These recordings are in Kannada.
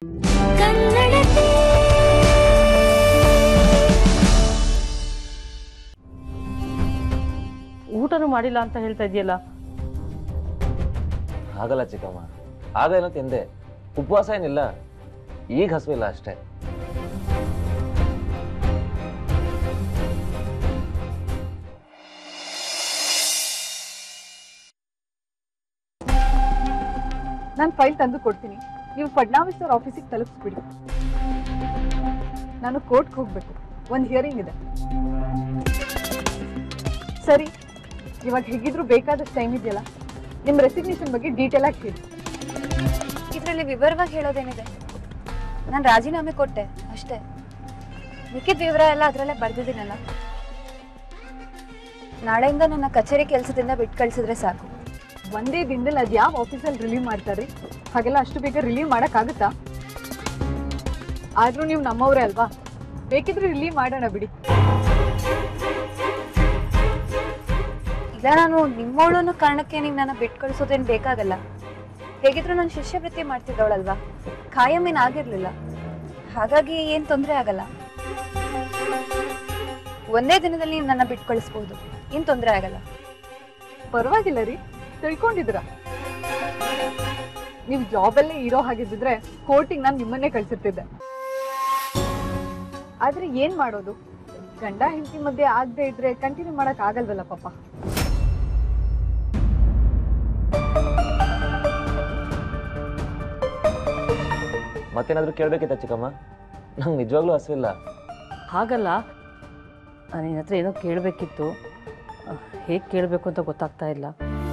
ಊಟನೂ ಮಾಡಿಲ್ಲ ಅಂತ ಹೇಳ್ತಾ ಇದೆಯಲ್ಲ ಆಗಲ್ಲ ಚಿಕ್ಕಮ್ಮ ಆಗ ಏನೋ ತಿಂದೆ ಉಪವಾಸ ಏನಿಲ್ಲ ಈಗ ಹಸುವಿಲ್ಲ ಅಷ್ಟೇ ನಾನು ಫೈಲ್ ತಂದು ಕೊಡ್ತೀನಿ ನೀವು ಫಡ್ನಾವಿಸ್ ಅವ್ರ ಆಫೀಸಿಗೆ ತಲುಪಿಸ್ಬಿಡಿ ನಾನು ಕೋರ್ಟ್ಗೆ ಹೋಗ್ಬೇಕು ಒಂದು ಹಿಯರಿಂಗ್ ಇದೆ ಸರಿ ಇವಾಗ ಹೇಗಿದ್ರು ಬೇಕಾದಷ್ಟು ಟೈಮ್ ಇದೆಯಲ್ಲ ನಿಮ್ಮ ರೆಸಿಗ್ನೇಷನ್ ಬಗ್ಗೆ ಡೀಟೇಲ್ ಆಗಿ ಹೇಳಿ ಇದರಲ್ಲಿ ವಿವರವಾಗಿ ಹೇಳೋದೇನಿದೆ ನಾನು ರಾಜೀನಾಮೆ ಕೊಟ್ಟೆ ಅಷ್ಟೇ ಮಿಕ್ಕಿದ ವಿವರ ಎಲ್ಲ ಅದರಲ್ಲೇ ಬರ್ದಿದ್ದೀನಲ್ಲ ನಾಳೆಯಿಂದ ನನ್ನ ಕಚೇರಿ ಕೆಲಸದಿಂದ ಬಿಟ್ಟು ಕಳಿಸಿದ್ರೆ ಸಾಕು ಒಂದೇ ದಿನದಲ್ಲಿ ಅದು ಯಾವ ಆಫೀಸಲ್ಲಿ ರಿಲೀವ್ ಮಾಡ್ತಾರ್ರಿ ಹಾಗೆಲ್ಲ ಅಷ್ಟು ಬೇಗ ರಿಲೀವ್ ಮಾಡೋಕ್ಕಾಗುತ್ತಾ ಆದ್ರೂ ನೀವು ನಮ್ಮವರೇ ಅಲ್ವಾ ಬೇಕಿದ್ರೆ ರಿಲೀವ್ ಮಾಡೋಣ ಬಿಡಿ ಇಲ್ಲ ನಾನು ನಿಮ್ಮವಳು ಅನ್ನೋ ಕಾರಣಕ್ಕೆ ನೀವು ನನ್ನ ಬಿಟ್ಟು ಕಳಿಸೋದೇನು ಬೇಕಾಗಲ್ಲ ಹೇಗಿದ್ರು ನಾನು ಶಿಷ್ಯವೃತ್ತಿ ಮಾಡ್ತಿದ್ದವಳಲ್ವಾ ಖಾಯಂ ಏನ್ ಆಗಿರ್ಲಿಲ್ಲ ಹಾಗಾಗಿ ಏನ್ ತೊಂದರೆ ಆಗಲ್ಲ ಒಂದೇ ದಿನದಲ್ಲಿ ನೀವು ನನ್ನ ಬಿಟ್ಟು ಕಳಿಸ್ಬೋದು ಏನ್ ತೊಂದರೆ ಆಗಲ್ಲ ಪರವಾಗಿಲ್ಲ ರೀ ತಿಳ್ಕೊಂಡಿದ್ರ ನೀವು ಜಾಬಲ್ಲೇ ಇರೋ ಹಾಗಿದ್ದಿದ್ರೆ ಕೋರ್ಟಿಗೆ ನಾನು ನಿಮ್ಮನ್ನೇ ಕಳ್ಸಿರ್ತಿದ್ದೆ ಆದ್ರೆ ಏನ್ ಮಾಡೋದು ಗಂಡ ಹೆಂಡತಿ ಮಧ್ಯೆ ಆಗದೆ ಇದ್ರೆ ಕಂಟಿನ್ಯೂ ಮಾಡಕ್ ಆಗಲ್ವಲ್ಲ ಪಾಪ ಮತ್ತೇನಾದ್ರೂ ಕೇಳ್ಬೇಕಿತ್ತ ಚಿಕ್ಕಮ್ಮ ನಂಗೆ ನಿಜವಾಗ್ಲೂ ಹಸುವಿಲ್ಲ ಹಾಗಲ್ಲ ನಾನು ನಿನ್ನ ಹತ್ರ ಏನೋ ಕೇಳಬೇಕಿತ್ತು ಹೇಗೆ ಕೇಳಬೇಕು ಅಂತ ಗೊತ್ತಾಗ್ತಾ ಇಲ್ಲ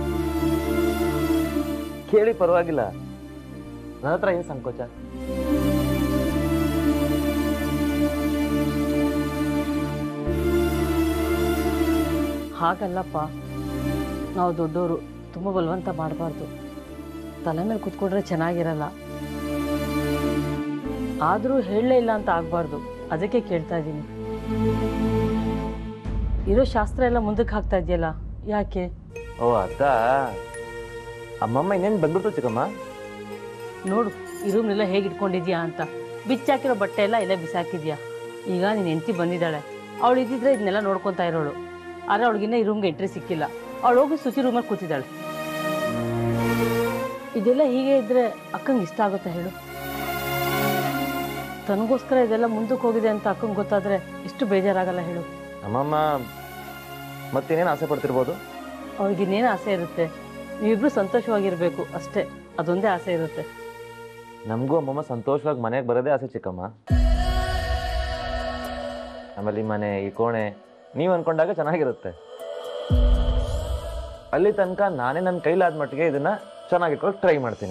ಕೇಳಿ ಪರವಾಗಿಲ್ಲ ನನ್ನ ಹತ್ರ ಏನು ಸಂಕೋಚ ಹಾಗಲ್ಲಪ್ಪ ನಾವು ದೊಡ್ಡವರು ತುಂಬ ಬಲವಂತ ಮಾಡಬಾರ್ದು ತಲೆ ಮೇಲೆ ಕುತ್ಕೊಂಡ್ರೆ ಚೆನ್ನಾಗಿರಲ್ಲ ಆದರೂ ಹೇಳಲೇ ಇಲ್ಲ ಅಂತ ಆಗಬಾರ್ದು ಅದಕ್ಕೆ ಕೇಳ್ತಾ ಇದ್ದೀನಿ ಇರೋ ಶಾಸ್ತ್ರ ಎಲ್ಲ ಮುಂದಕ್ಕೆ ಹಾಕ್ತಾ ಇದೆಯಲ್ಲ ಯಾಕೆ ಓ ಅದ ಅಮ್ಮಮ್ಮ ಇನ್ನೇನು ಬಂದ್ಬಿಡ್ತು ಚಿಕ್ಕಮ್ಮ ನೋಡು ಈ ರೂಮ್ನೆಲ್ಲ ಹೇಗೆ ಇಟ್ಕೊಂಡಿದ್ಯಾ ಅಂತ ಬಿಚ್ಚಾಕಿರೋ ಬಟ್ಟೆ ಎಲ್ಲ ಇಲ್ಲೇ ಬಿಸಾಕಿದ್ಯಾ ಈಗ ನೀನು ಹೆಂಡತಿ ಬಂದಿದ್ದಾಳೆ ಅವಳು ಇದ್ದಿದ್ರೆ ಇದನ್ನೆಲ್ಲ ನೋಡ್ಕೊತಾ ಇರೋಳು ಆದರೆ ಅವಳಿಗಿನ್ನ ಈ ರೂಮ್ಗೆ ಎಂಟ್ರಿ ಸಿಕ್ಕಿಲ್ಲ ಅವಳು ಹೋಗಿ ಸುಚಿ ರೂಮಲ್ಲಿ ಕೂತಿದ್ದಾಳೆ ಇದೆಲ್ಲ ಹೀಗೆ ಇದ್ರೆ ಅಕ್ಕಂಗೆ ಇಷ್ಟ ಆಗುತ್ತಾ ಹೇಳು ತನಗೋಸ್ಕರ ಇದೆಲ್ಲ ಮುಂದಕ್ಕೆ ಹೋಗಿದೆ ಅಂತ ಅಕ್ಕಂಗೆ ಗೊತ್ತಾದ್ರೆ ಎಷ್ಟು ಬೇಜಾರಾಗಲ್ಲ ಹೇಳು ಅಮ್ಮಮ್ಮ ಮತ್ತೇನೇನು ಆಸೆ ಪಡ್ತಿರ್ಬೋದು ಅವ್ಳಿಗಿನ್ನೇನು ಆಸೆ ಇರುತ್ತೆ ನೀವಿಬ್ರು ಸಂತೋಷವಾಗಿರ್ಬೇಕು ಅಷ್ಟೇ ಅದೊಂದೇ ಆಸೆ ಇರುತ್ತೆ ನಮಗೂ ಅಮ್ಮಮ್ಮ ಸಂತೋಷವಾಗಿ ಮನೆಗೆ ಬರೋದೇ ಆಸೆ ಚಿಕ್ಕಮ್ಮ ಆಮೇಲೆ ಈ ಮನೆ ಈ ಕೋಣೆ ನೀವು ಅನ್ಕೊಂಡಾಗ ಚೆನ್ನಾಗಿರುತ್ತೆ ಅಲ್ಲಿ ತನಕ ನಾನೇ ನನ್ನ ಕೈಲಾದ ಮಟ್ಟಿಗೆ ಇದನ್ನ ಚೆನ್ನಾಗಿಟ್ಕೊಳಕ್ ಟ್ರೈ ಮಾಡ್ತೀನಿ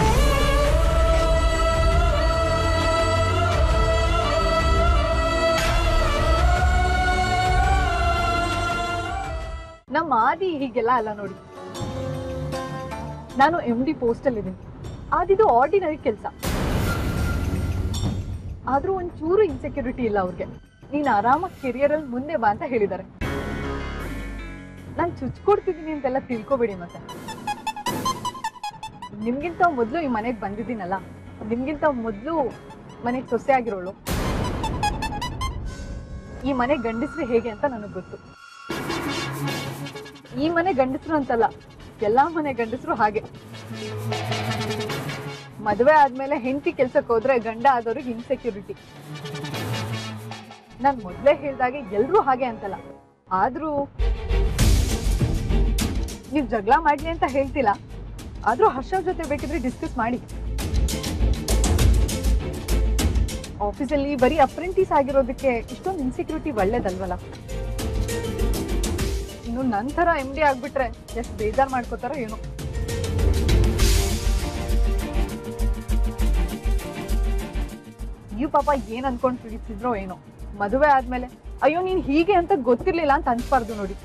ನಮ್ಮ ಆದಿ ಹೀಗೆಲ್ಲ ಅಲ್ಲ ನೋಡಿ ನಾನು ಎಂ ಡಿ ಪೋಸ್ಟಲ್ ಇದ್ದೀನಿ ಆದಿದು ಆರ್ಡಿನರಿ ಕೆಲಸ ಆದ್ರೂ ಒಂಚೂರು ಇನ್ಸೆಕ್ಯೂರಿಟಿ ಇಲ್ಲ ಅವ್ರಿಗೆ ನೀನ್ ಆರಾಮಾಗಿ ಕೆರಿಯರ್ ಅಲ್ಲಿ ಮುಂದೆ ಬಾ ಅಂತ ಹೇಳಿದ್ದಾರೆ ನಾನು ಚುಚ್ಕೊಡ್ತಿದ್ದೀನಿ ಅಂತೆಲ್ಲ ತಿಳ್ಕೊಬೇಡಿ ಮತ್ತೆ ನಿಮ್ಗಿಂತ ಮೊದಲು ಈ ಮನೆಗೆ ಬಂದಿದ್ದೀನಲ್ಲ ನಿಮ್ಗಿಂತ ಮೊದಲು ಮನೆಗೆ ಸೊಸೆ ಆಗಿರೋಳು ಈ ಮನೆ ಗಂಡಸ್ರು ಹೇಗೆ ಅಂತ ನನಗೆ ಗೊತ್ತು ಈ ಮನೆ ಗಂಡಸರು ಅಂತಲ್ಲ ಎಲ್ಲಾ ಮನೆ ಗಂಡಸರು ಹಾಗೆ ಮದುವೆ ಆದ್ಮೇಲೆ ಹೆಂಡತಿ ಕೆಲ್ಸಕ್ಕೆ ಹೋದ್ರೆ ಗಂಡ ಆದವ್ರಿಗೆ ಇನ್ಸೆಕ್ಯೂರಿಟಿ ನಾನ್ ಮೊದ್ಲೇ ಹೇಳ್ದಾಗೆ ಎಲ್ರೂ ಹಾಗೆ ಅಂತಲ್ಲ ಆದ್ರೂ ನೀವ್ ಜಗಳ ಮಾಡ್ಲಿ ಅಂತ ಹೇಳ್ತಿಲ್ಲ ಆದ್ರೂ ಹರ್ಷ ಜೊತೆ ಬೇಕಿದ್ರೆ ಡಿಸ್ಕಸ್ ಮಾಡಿ ಆಫೀಸಲ್ಲಿ ಬರೀ ಅಪ್ರೆಂಟಿಸ್ ಆಗಿರೋದಕ್ಕೆ ಇಷ್ಟೊಂದು ಇನ್ಸೆಕ್ಯೂರಿಟಿ ಒಳ್ಳೇದಲ್ವಲ್ಲ ಇನ್ನು ನಂತರ ಎಮ್ ಡಿ ಆಗ್ಬಿಟ್ರೆ ಎಷ್ಟು ಬೇಜಾರ್ ಮಾಡ್ಕೋತಾರೋ ಏನೋ ನೀವು ಪಾಪ ಏನ್ ಅನ್ಕೊಂಡ್ ತಿಳಿಸಿದ್ರೋ ಏನೋ ಮದುವೆ ಆದ್ಮೇಲೆ ಅಯ್ಯೋ ನೀನ್ ಹೀಗೆ ಅಂತ ಗೊತ್ತಿರ್ಲಿಲ್ಲ ಅಂತ ಅನ್ಸ್ಬಾರ್ದು ನೋಡಿ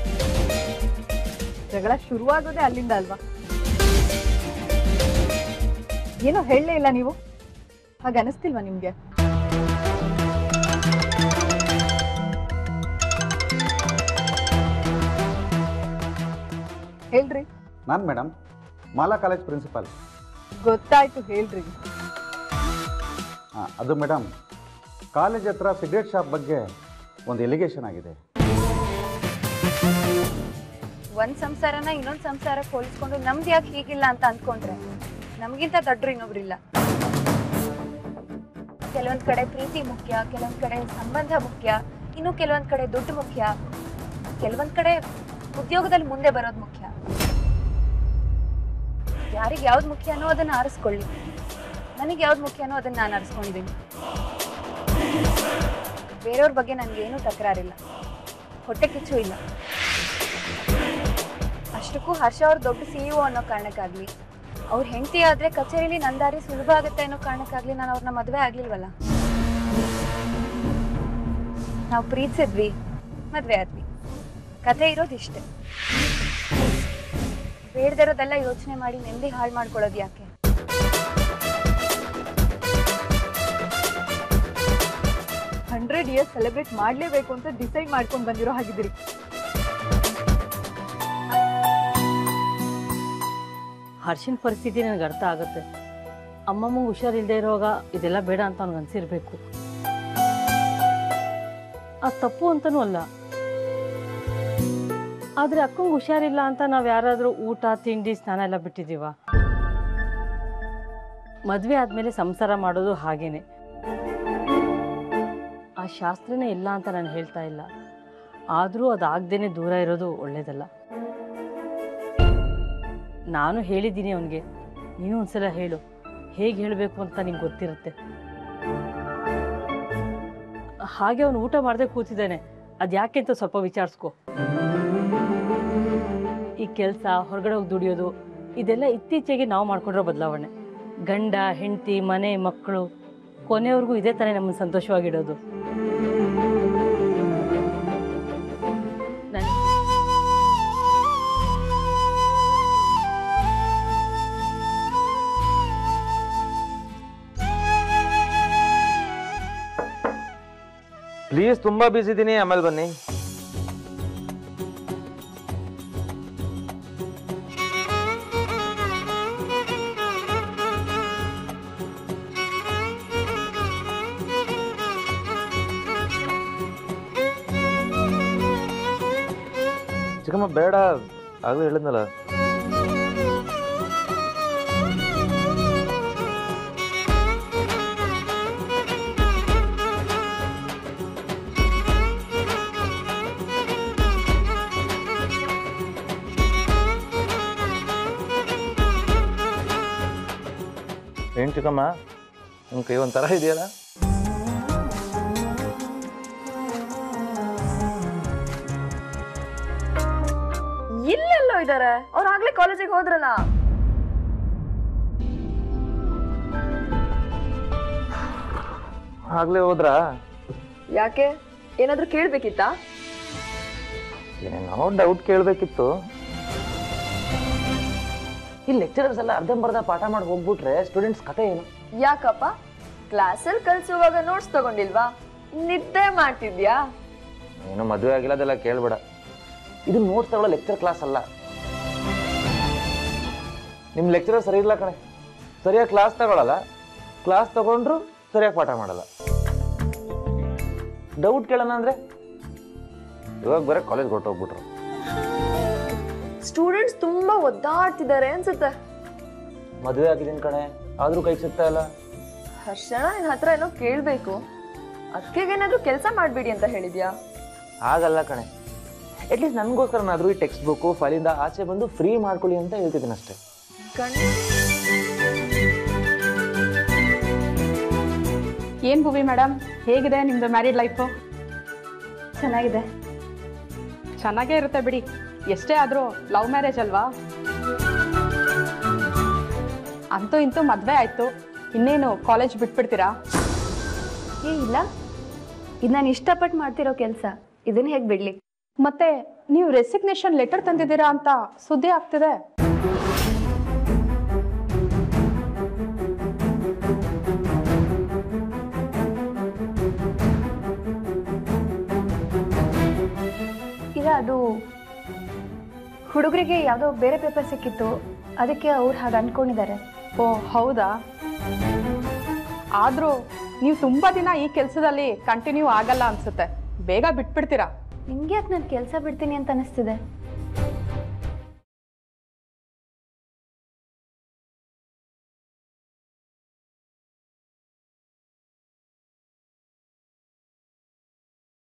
ಜಗಳ ಶುರುವಾಗೋದೇ ಅಲ್ಲಿಂದ ಅಲ್ವಾ ಏನೋ ಹೇಳಲೇ ಇಲ್ಲ ನೀವು ಹಾಗೆ ಅನಿಸ್ತಿಲ್ವಾ ನಿಮ್ಗೆ ಹೇಳ್ರಿ ನಾನು ಮೇಡಮ್ ಮಾಲಾ ಕಾಲೇಜ್ ಪ್ರಿನ್ಸಿಪಾಲ್ ಗೊತ್ತಾಯ್ತು ಹೇಳ್ರಿ ಆ, ಅದು ಮೇಡಮ್ ಕಾಲೇಜ್ ಹತ್ರ ಸಿಗರೇಟ್ ಶಾಪ್ ಬಗ್ಗೆ ಒಂದು ಎಲಿಗೇಷನ್ ಆಗಿದೆ ಒಂದ್ ಸಂಸಾರನ ಇನ್ನೊಂದ್ ಸಂಸಾರಕ್ಕೆ ಹೋಲಿಸ್ಕೊಂಡು ನಮ್ದು ಯಾಕೆ ಹೀಗಿಲ್ಲ ಅಂತ ಅಂದ್ಕೊಂಡ್ರೆ ನಮಗಿಂತ ದೊಡ್ಡರು ಇನ್ನೊಬ್ರಿಲ್ಲ ಕೆಲವೊಂದ್ ಕಡೆ ಪ್ರೀತಿ ಮುಖ್ಯ ಕೆಲವೊಂದ್ ಕಡೆ ಸಂಬಂಧ ಮುಖ್ಯ ಇನ್ನು ಕೆಲವೊಂದ್ ಕಡೆ ದುಡ್ಡು ಮುಖ್ಯ ಕೆಲವೊಂದ್ ಕಡೆ ಉದ್ಯೋಗದಲ್ಲಿ ಮುಂದೆ ಬರೋದು ಮುಖ್ಯ ಯಾರಿಗೆ ಯಾವ್ದು ಮುಖ್ಯನೋ ಅದನ್ನ ಆರಿಸ್ಕೊಳ್ಳಿ ನನಗೆ ಯಾವ್ದು ಮುಖ್ಯನೋ ಅದನ್ನ ನಾನು ಆರಿಸ್ಕೊಂಡಿದ್ದೀನಿ ಬೇರೆಯವ್ರ ಬಗ್ಗೆ ನನಗೇನು ತಕರಾರಿಲ್ಲ ಹೊಟ್ಟೆ ಕಿಚ್ಚು ಇಲ್ಲ ಅಷ್ಟಕ್ಕೂ ಹರ್ಷ ಅವ್ರ ದೊಡ್ಡ ಸಿಇಒ ಅನ್ನೋ ಕಾರಣಕ್ಕಾಗ್ಲಿ ಅವ್ರ ಹೆಂಡತಿ ಆದ್ರೆ ಕಚೇರಿಲಿ ನನ್ನ ದಾರಿ ಸುಲಭ ಆಗುತ್ತೆ ಅನ್ನೋ ಕಾರಣಕ್ಕಾಗ್ಲಿ ನಾನು ಅವ್ರನ್ನ ಮದುವೆ ಆಗ್ಲಿಲ್ವಲ್ಲ ನಾವು ಪ್ರೀತಿಸಿದ್ವಿ ಮದ್ವೆ ಆದ್ವಿ ಕತೆ ಇರೋದು ಇಷ್ಟೇ ಬೇಡದಿರೋದೆಲ್ಲ ಯೋಚನೆ ಮಾಡಿ ನೆಮ್ಮದಿ ಹಾಳು ಮಾಡ್ಕೊಳ್ಳೋದು ಯಾಕೆ ಹಂಡ್ರೆಡ್ ಇಯರ್ಸ್ ಸೆಲೆಬ್ರೇಟ್ ಮಾಡಲೇಬೇಕು ಅಂತ ಡಿಸೈಡ್ ಮಾಡ್ಕೊಂಡು ಬಂದಿರೋ ಹಾಗಿದ್ದೀರಿ ಹರ್ಷಿನ ಪರಿಸ್ಥಿತಿ ನನಗೆ ಅರ್ಥ ಆಗುತ್ತೆ ಅಮ್ಮಮ್ಮ ಹುಷಾರಿಲ್ಲದೆ ಇರುವಾಗ ಇದೆಲ್ಲ ಬೇಡ ಅಂತ ಅವ್ನಿಗೆ ಅನ್ಸಿರ್ಬೇಕು ಅದು ತಪ್ಪು ಅಂತನೂ ಅಲ್ಲ ಆದರೆ ಅಕ್ಕಂಗೆ ಹುಷಾರಿಲ್ಲ ಅಂತ ನಾವು ಯಾರಾದರೂ ಊಟ ತಿಂಡಿ ಸ್ನಾನ ಎಲ್ಲ ಬಿಟ್ಟಿದ್ದೀವ ಮದುವೆ ಆದಮೇಲೆ ಸಂಸಾರ ಮಾಡೋದು ಹಾಗೇನೆ ಆ ಶಾಸ್ತ್ರನೇ ಇಲ್ಲ ಅಂತ ನಾನು ಹೇಳ್ತಾ ಇಲ್ಲ ಆದರೂ ಅದಾಗ್ದೇನೆ ದೂರ ಇರೋದು ಒಳ್ಳೇದಲ್ಲ ನಾನು ಹೇಳಿದ್ದೀನಿ ಅವನಿಗೆ ನೀನು ಒಂದ್ಸಲ ಹೇಳು ಹೇಗೆ ಹೇಳಬೇಕು ಅಂತ ನಿಂಗೆ ಗೊತ್ತಿರುತ್ತೆ ಹಾಗೆ ಅವನು ಊಟ ಮಾಡದೆ ಕೂತಿದ್ದಾನೆ ಅದು ಯಾಕೆ ಅಂತ ಸ್ವಲ್ಪ ವಿಚಾರಿಸ್ಕೊ ಈ ಕೆಲಸ ಹೊರಗಡೆ ಹೋಗಿ ದುಡಿಯೋದು ಇದೆಲ್ಲ ಇತ್ತೀಚೆಗೆ ನಾವು ಮಾಡ್ಕೊಂಡಿರೋ ಬದಲಾವಣೆ ಗಂಡ ಹೆಂಡತಿ ಮನೆ ಮಕ್ಕಳು ಕೊನೆವರೆಗೂ ಇದೇ ತಾನೇ ನಮ್ಮನ್ನು ಸಂತೋಷವಾಗಿಡೋದು ನನ್- ಪ್ಲೀಸ್ ತುಂಬಾ ಬಿಸಿ ಇದ್ದೀನಿ ಆಮೇಲೆ ಬನ್ನಿ ಚಿಕ್ಕಮ್ಮ ಬೇಡ ಆಗಲೇ ಹೇಳಿದ್ನಲ್ಲ ಏನ್ ಚಿಕ್ಕಮ್ಮ ನಿಮ್ ಕೈ ಒಂಥರ ಇದೆಯಲ್ಲ ಇಲ್ಲೆಲ್ಲೋ ಇದಾರೆ ಅವ್ರು ಆಗ್ಲೇ ಕಾಲೇಜಿಗೆ ಹೋದ್ರಲ್ಲ ಆಗ್ಲೇ ಹೋದ್ರಾ ಯಾಕೆ ಏನಾದ್ರೂ ಕೇಳ್ಬೇಕಿತ್ತಾ ಏನೋ ಡೌಟ್ ಕೇಳಬೇಕಿತ್ತು ಈ ಲೆಕ್ಚರರ್ಸ್ ಎಲ್ಲ ಅರ್ಧಂಬರ್ಧ ಪಾಠ ಮಾಡಿ ಹೋಗ್ಬಿಟ್ರೆ ಸ್ಟೂಡೆಂಟ್ಸ್ ಕತೆ ಏನು ಯಾಕಪ್ಪ ಕ್ಲಾಸಲ್ಲಿ ಕಲ್ಸುವಾಗ ನೋಟ್ಸ್ ತಗೊಂಡಿಲ್ವಾ ನಿದ್ದೆ ಮಾಡ್ತಿದ್ಯಾ ಏನು ಮದುವೆ ಆಗಿಲ್ಲ ಅದೆಲ್ಲ ಕೇಳ್ಬೇಡ ಇದು ನೋಟ್ಸ್ ತಗೊಳ್ಳೋ ಲೆಕ್ಚರ್ ಕ್ಲಾಸ್ ಅಲ್ಲ ನಿಮ್ಮ ಲೆಕ್ಚರರ್ ಸರಿ ಇಲ್ಲ ಕಣೆ ಸರಿಯಾಗಿ ಕ್ಲಾಸ್ ತಗೊಳಲ್ಲ ಕ್ಲಾಸ್ ತಗೊಂಡ್ರು ಸರಿಯಾಗಿ ಪಾಠ ಮಾಡಲ್ಲ ಡೌಟ್ ಕೇಳೋಣ ಅಂದ್ರೆ ಇವಾಗ ಬರೀ ಕಾಲೇಜ್ ಹೊರಟೋಗ್ಬಿಟ್ರು ಸ್ಟೂಡೆಂಟ್ಸ್ ತುಂಬಾ ಒದ್ದಾಡ್ತಿದ್ದಾರೆ ಅನ್ಸುತ್ತೆ ಮದುವೆ ಆಗಿದ್ದೀನಿ ಕಣೆ ಆದ್ರೂ ಕೈ ಸಿಗ್ತಾ ಇಲ್ಲ ಹರ್ಷಣ ನಿನ್ ಹತ್ರ ಏನೋ ಕೇಳ್ಬೇಕು ಅದಕ್ಕೇನಾದ್ರೂ ಕೆಲಸ ಮಾಡ್ಬೇಡಿ ಅಂತ ಹೇಳಿದ್ಯಾ ಆಗಲ್ಲ ಕಣೆ ಅಟ್ಲೀಸ್ಟ್ ನನಗೋಸ್ಕರನಾದ್ರೂ ಈ ಟೆಕ್ಸ್ಟ್ ಬುಕ್ಕು ಫೈಲಿಂದ ಆಚೆ ಬಂದು ಫ್ರೀ ಮಾಡ್ಕೊಳ್ಳಿ ಅಂತ ಹೇಳ್ತಿದ್ದೀನಿ ಅಷ್ಟೇ ಏನ್ ಭುವಿ ಮೇಡಮ್ ಹೇಗಿದೆ ನಿಮ್ದು ಮ್ಯಾರಿಡ್ ಲೈಫು ಚೆನ್ನಾಗಿದೆ ಚೆನ್ನಾಗೇ ಇರುತ್ತೆ ಬಿಡಿ ಎಷ್ಟೇ ಆದರೂ ಲವ್ ಮ್ಯಾರೇಜ್ ಅಲ್ವಾ ಅಂತೂ ಇಂತೂ ಮದುವೆ ಆಯ್ತು ಇನ್ನೇನು ಕಾಲೇಜ್ ಬಿಟ್ಬಿಡ್ತೀರಾ ಏ ಇಲ್ಲ ಇದು ನಾನು ಇಷ್ಟಪಟ್ಟು ಮಾಡ್ತಿರೋ ಕೆಲಸ ಇದನ್ನ ಹೇಗೆ ಬಿಡ್ಲಿ ಮತ್ತೆ ನೀವು ರೆಸಿಗ್ನೇಷನ್ ಲೆಟರ್ ತಂದಿದ್ದೀರಾ ಅಂತ ಸುದ್ದಿ ಆಗ್ತಿದೆ ಇಲ್ಲ ಅದು ಹುಡುಗರಿಗೆ ಯಾವುದೋ ಬೇರೆ ಪೇಪರ್ ಸಿಕ್ಕಿತ್ತು ಅದಕ್ಕೆ ಅವ್ರು ಹಾಗೆ ಅನ್ಕೊಂಡಿದ್ದಾರೆ ಓ ಹೌದಾ ಆದರೂ ನೀವು ತುಂಬ ದಿನ ಈ ಕೆಲಸದಲ್ಲಿ ಕಂಟಿನ್ಯೂ ಆಗಲ್ಲ ಅನ್ಸುತ್ತೆ ಬೇಗ ಬಿಟ್ಬಿಡ್ತೀರಾ ನಿಮ್ಗೆ ಯಾಕೆ ನಾನು ಕೆಲಸ ಬಿಡ್ತೀನಿ ಅಂತ ಅನಿಸ್ತಿದೆ